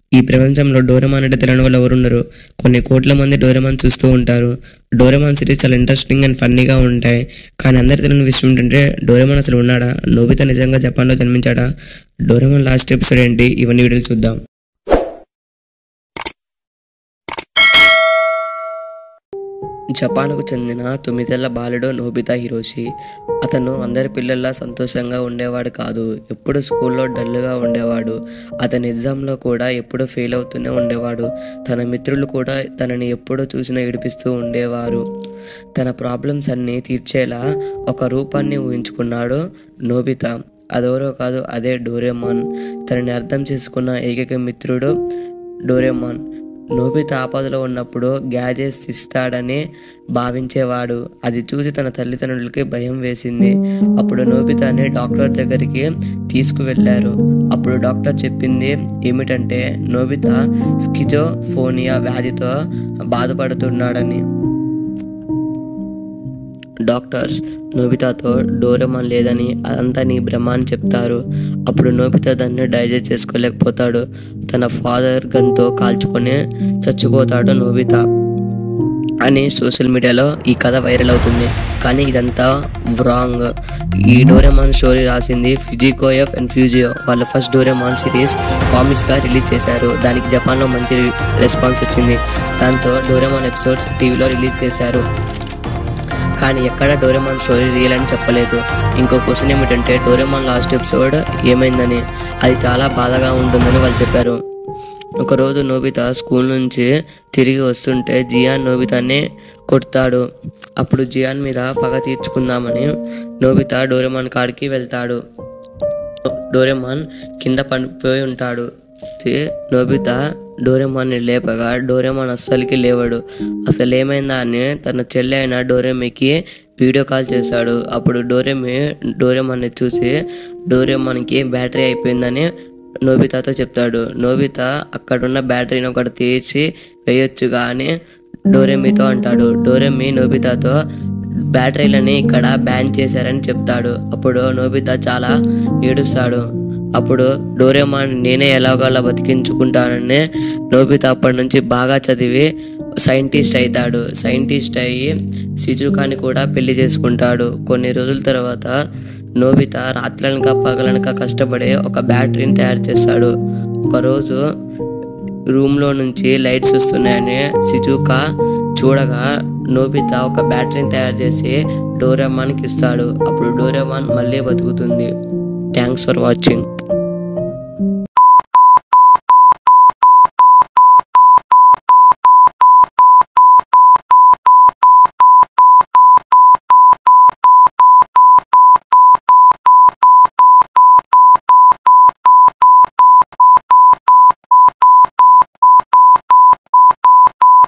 ఈ ప్రపంచంలో డోరెమాన్ అంటే తెలియని వాళ్ళు ఎవరున్నారు కొన్ని కోట్ల మంది డోరెమాన్ చూస్తూ ఉంటారు డోరెమాన్ సిరీస్ చాలా ఇంట్రెస్టింగ్ అండ్ ఫన్నీగా ఉంటాయి కానీ అందరి తెలియని విషయం ఏంటంటే డోరెమాన్ అసలు ఉన్నాడా నోబితా నిజంగా జపాన్లో జన్మించాడా డోరెమాన్ లాస్ట్ ఎపిసోడ్ ఏంటి ఇవన్నీ వీడియోలు చూద్దాం జపాన్కు చెందిన తొమ్మిదేళ్ల బాలుడు నోబితా హిరోషి అతను అందరి పిల్లల్లా సంతోషంగా ఉండేవాడు కాదు ఎప్పుడు స్కూల్లో డల్గా ఉండేవాడు అతని ఎగ్జామ్లో కూడా ఎప్పుడూ ఫెయిల్ అవుతూనే ఉండేవాడు తన మిత్రులు కూడా తనని ఎప్పుడూ చూసినా ఏడిపిస్తూ ఉండేవారు తన ప్రాబ్లమ్స్ అన్నీ తీర్చేలా ఒక రూపాన్ని ఊహించుకున్నాడు నోబితా అదెవరో కాదు అదే డోరేమాన్ తనని అర్థం చేసుకున్న ఏకైక మిత్రుడు డోరేమాన్ నోబితా ఆపదలో ఉన్నప్పుడు గ్యాజెట్స్ ఇస్తాడని భావించేవాడు అది చూసి తన తల్లిదండ్రులకి భయం వేసింది అప్పుడు నోబితాని డాక్టర్ దగ్గరికి తీసుకువెళ్ళారు అప్పుడు డాక్టర్ చెప్పింది ఏమిటంటే నోబితా స్కిజోఫోనియా వ్యాధితో బాధపడుతున్నాడని డాక్టర్స్ నోబితాతో డోరెమాన్ లేదని అదంతా నీ భ్రమ అని చెప్తారు అప్పుడు నోబితా దాన్ని డైజెస్ట్ చేసుకోలేకపోతాడు తన ఫాదర్ గన్తో కాల్చుకొని చచ్చిపోతాడు నోబితా అని సోషల్ మీడియాలో ఈ కథ వైరల్ అవుతుంది కానీ ఇదంతా వ్రాంగ్ ఈ డోరెమాన్ స్టోరీ రాసింది ఫిజికోఎఫ్ అండ్ ఫ్యూజియో వాళ్ళ ఫస్ట్ డోరెమాన్ సిరీస్ కామిక్స్గా రిలీజ్ చేశారు దానికి జపాన్లో మంచి రెస్పాన్స్ వచ్చింది దాంతో డోరెమాన్ ఎపిసోడ్స్ టీవీలో రిలీజ్ చేశారు కానీ ఎక్కడ డోరెమాన్ స్టోరీ రియల్ అని చెప్పలేదు ఇంకో క్వశ్చన్ ఏమిటంటే డోరెమాన్ లాస్ట్ ఎపిసోడ్ ఏమైందని అది చాలా బాధగా ఉంటుందని వాళ్ళు చెప్పారు ఒకరోజు నోబితా స్కూల్ నుంచి తిరిగి వస్తుంటే జియాన్ నోబితాని కొడతాడు అప్పుడు జియాన్ మీద పగ తీర్చుకుందామని నోబితా డోరెమాన్ కాడికి వెళ్తాడు డోరెమాన్ కింద పడిపోయి ఉంటాడు నోబితా డోరెమాన్ని లేపగా డోరెమాన్ అస్సలకి లేవడు అసలు ఏమైందా అని తన చెల్లె అయిన డోరెమికి వీడియో కాల్ చేశాడు అప్పుడు డోరెమి డోరెమాన్ని చూసి డోరెమాన్కి బ్యాటరీ అయిపోయిందని నోబితాతో చెప్తాడు నోబితా అక్కడున్న బ్యాటరీని ఒకటి తీసి వేయొచ్చు కానీ డోరెమితో అంటాడు డోరెమి నోబితాతో బ్యాటరీలని ఇక్కడ బ్యాన్ చేశారని చెప్తాడు అప్పుడు నోబితా చాలా ఏడుస్తాడు అప్పుడు డోరేమాన్ నేనే ఎలాగోలా బతికించుకుంటానని నోబితా అప్పటి నుంచి బాగా చదివి సైంటిస్ట్ అవుతాడు సైంటిస్ట్ అయ్యి సిజుకాని కూడా పెళ్లి చేసుకుంటాడు కొన్ని రోజుల తర్వాత నోబితా రాత్రులనక పగలనక కష్టపడి ఒక బ్యాటరీని తయారు చేస్తాడు ఒకరోజు రూమ్లో నుంచి లైట్స్ వస్తున్నాయని సిజుకా చూడగా నోబితా ఒక బ్యాటరీని తయారు చేసి డోరేమాన్కి ఇస్తాడు అప్పుడు డోరేమాన్ మళ్ళీ బతుకుతుంది థ్యాంక్స్ ఫర్ వాచింగ్